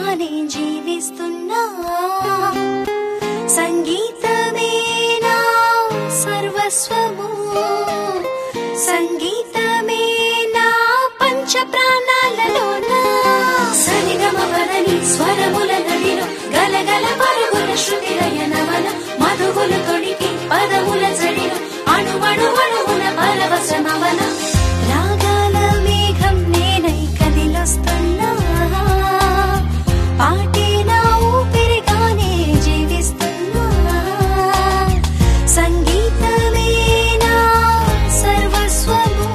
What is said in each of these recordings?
ఊపిరిగానే జీవిస్తున్నా సంగీతమే నా సర్వస్వము సంగీతమే నా పంచ ప్రాణాలలోన సరిగమ వదని స్వరముల నదిలో గలగల పరుగుల శృతి లయనవన మధువుల తొడికి పదముల జడిలో అణువణువణువున పరవశమవన రాగాల మేఘం నేనై కదిలొస్తున్నా పాటే నా ఊపిరిగానే జీవిస్తున్నా సంగీతమే నా సర్వస్వము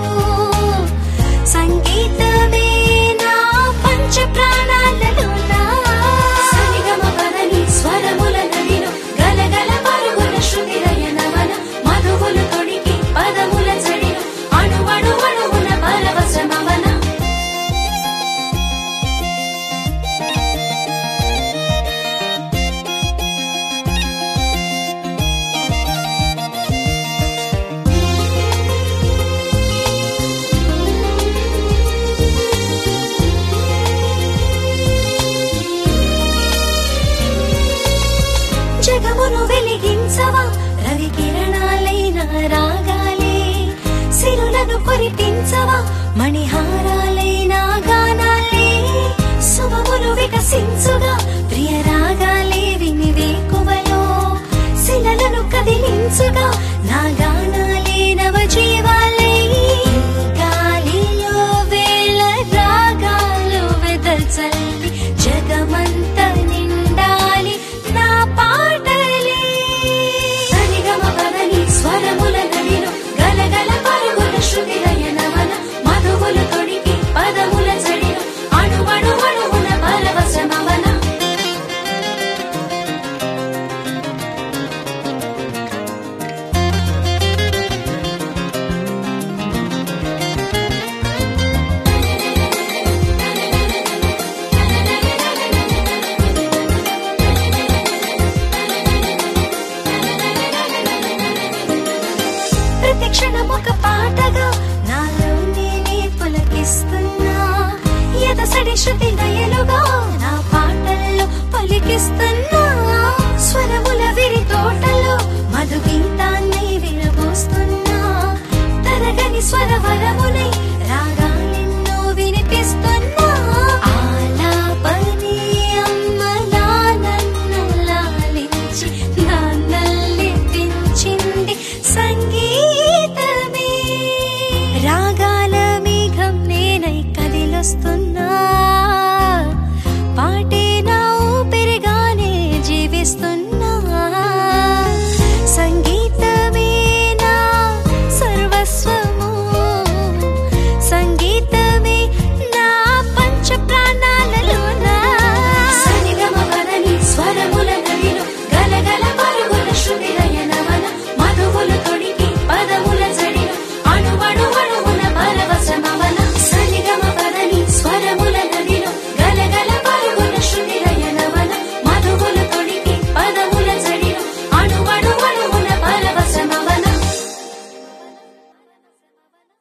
సంగీతమే నా పంచ ప్రాణాలలోన సరిగమ పదని స్వరముల నదిలో గలగల పరుగుల శృతి లయనవన మధువుల తొడికి పదముల జడిలో అణువణువణువున పరవశమవన జగమును వెలిగించవా రవి కిరణాలైన రాగాలే సిరులను కురిపించవా మణిహారాలైన గానాలే శుభములు వికసించుగా ప్రియ రాగాలే విని వేకువలో శిలలను కదిలించుగా నా గానాలే నవ జీవాలే గాలిలో వేళ రాగాలు వెదల్చల్లి జగమంత నిండాలి నా పాటలే సరిగమ పదని స్వరముల నదిలో గలగల పరుగుల శృతి లయనవన మధువుల తొడికి పదముల జడిలో అణువణువణువున పరవశమవన ప్రతి క్షణం ఒక పాటగా నాలో నేనే పులకిస్తున్నా ఎదసడి శృతి లయలుగా నా పాటల్లో పలికిస్తున్నా